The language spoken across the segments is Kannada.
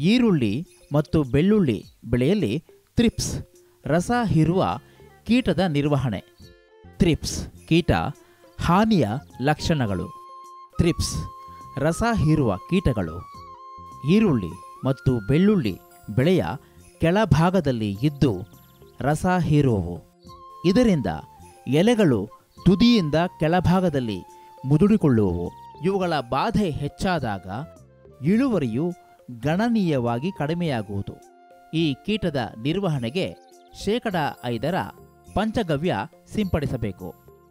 ಈರುಳ್ಳಿ ಮತ್ತು ಬೆಳ್ಳುಳ್ಳಿ ಬೆಳೆಯಲ್ಲಿ ತ್ರಿಪ್ಸ್ ರಸ ಹೀರುವ ಕೀಟದ ನಿರ್ವಹಣೆ ತ್ರಿಪ್ಸ್ ಕೀಟ ಹಾನಿಯ ಲಕ್ಷಣಗಳು ತ್ರಿಪ್ಸ್ ರಸ ಹೀರುವ ಕೀಟಗಳು ಈರುಳ್ಳಿ ಮತ್ತು ಬೆಳ್ಳುಳ್ಳಿ ಬೆಳೆಯ ಕೆಳಭಾಗದಲ್ಲಿ ಇದ್ದು ರಸ ಹೀರುವವು ಇದರಿಂದ ಎಲೆಗಳು ತುದಿಯಿಂದ ಕೆಳಭಾಗದಲ್ಲಿ ಮುದುಡಿಕೊಳ್ಳುವವು ಇವುಗಳ ಬಾಧೆ ಹೆಚ್ಚಾದಾಗ ಇಳುವರಿಯು ಗಣನೀಯವಾಗಿ ಕಡಿಮೆಯಾಗುವುದು ಈ ಕೀಟದ ನಿರ್ವಹಣೆಗೆ ಶೇಕಡ ಐದರ ಪಂಚಗವ್ಯ ಸಿಂಪಡಿಸಬೇಕು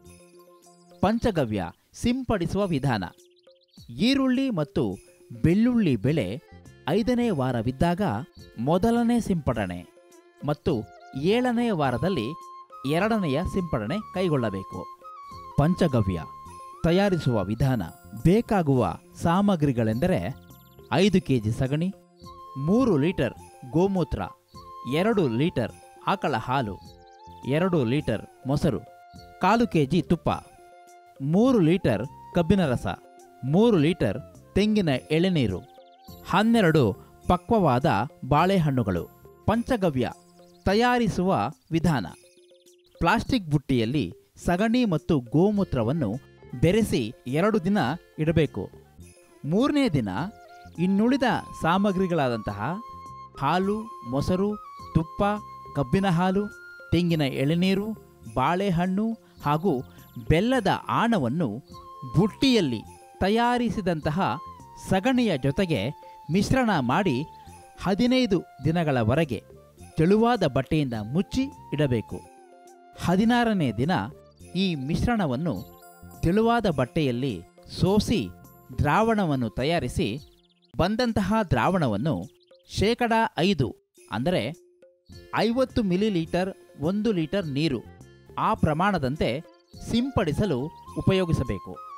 ಪಂಚಗವ್ಯ ಸಿಂಪಡಿಸುವ ವಿಧಾನ ಈರುಳ್ಳಿ ಮತ್ತು ಬೆಳ್ಳುಳ್ಳಿ ಬೆಳೆ ಐದನೇ ವಾರವಿದ್ದಾಗ ಮೊದಲನೇ ಸಿಂಪಡಣೆ ಮತ್ತು ಏಳನೇ ವಾರದಲ್ಲಿ ಎರಡನೆಯ ಸಿಂಪಡಣೆ ಕೈಗೊಳ್ಳಬೇಕು ಪಂಚಗವ್ಯ ತಯಾರಿಸುವ ವಿಧಾನ ಬೇಕಾಗುವ ಸಾಮಗ್ರಿಗಳೆಂದರೆ ಐದು ಕೆ ಜಿ ಸಗಣಿ ಮೂರು ಲೀಟರ್ ಗೋಮೂತ್ರ ಎರಡು ಲೀಟರ್ ಆಕಳ ಹಾಲು ಎರಡು ಲೀಟರ್ ಮೊಸರು ಕಾಲು ಕೆ ಜಿ ತುಪ್ಪ ಮೂರು ಲೀಟರ್ ಕಬ್ಬಿನ ರಸ ಮೂರು ಲೀಟರ್ ತೆಂಗಿನ ಎಳೆನೀರು ಹನ್ನೆರಡು ಪಕ್ವವಾದ ಬಾಳೆಹಣ್ಣುಗಳು ಪಂಚಗವ್ಯ ತಯಾರಿಸುವ ವಿಧಾನ ಪ್ಲಾಸ್ಟಿಕ್ ಬುಟ್ಟಿಯಲ್ಲಿ ಸಗಣಿ ಮತ್ತು ಗೋಮೂತ್ರವನ್ನು ಬೆರೆಸಿ ಎರಡು ದಿನ ಇಡಬೇಕು ಮೂರನೇ ದಿನ ಇನ್ನುಳಿದ ಸಾಮಗ್ರಿಗಳಾದಂತಹ ಹಾಲು ಮೊಸರು ತುಪ್ಪ ಕಬ್ಬಿನ ಹಾಲು ತೆಂಗಿನ ಎಳೆನೀರು ಬಾಳೆಹಣ್ಣು ಹಾಗೂ ಬೆಲ್ಲದ ಆಣವನ್ನು ಬುಟ್ಟಿಯಲ್ಲಿ ತಯಾರಿಸಿದಂತಹ ಸಗಣಿಯ ಜೊತೆಗೆ ಮಿಶ್ರಣ ಮಾಡಿ ಹದಿನೈದು ದಿನಗಳವರೆಗೆ ತೆಳುವಾದ ಬಟ್ಟೆಯಿಂದ ಮುಚ್ಚಿ ಇಡಬೇಕು ಹದಿನಾರನೇ ದಿನ ಈ ಮಿಶ್ರಣವನ್ನು ತೆಳುವಾದ ಬಟ್ಟೆಯಲ್ಲಿ ಸೋಸಿ ದ್ರಾವಣವನ್ನು ತಯಾರಿಸಿ ಬಂದಂತಹ ದ್ರಾವಣವನ್ನು ಶೇಕಡ ಐದು ಅಂದರೆ ಐವತ್ತು ಮಿಲಿಲೀಟರ್ ಒಂದು ಲೀಟರ್ ನೀರು ಆ ಪ್ರಮಾಣದಂತೆ ಸಿಂಪಡಿಸಲು ಉಪಯೋಗಿಸಬೇಕು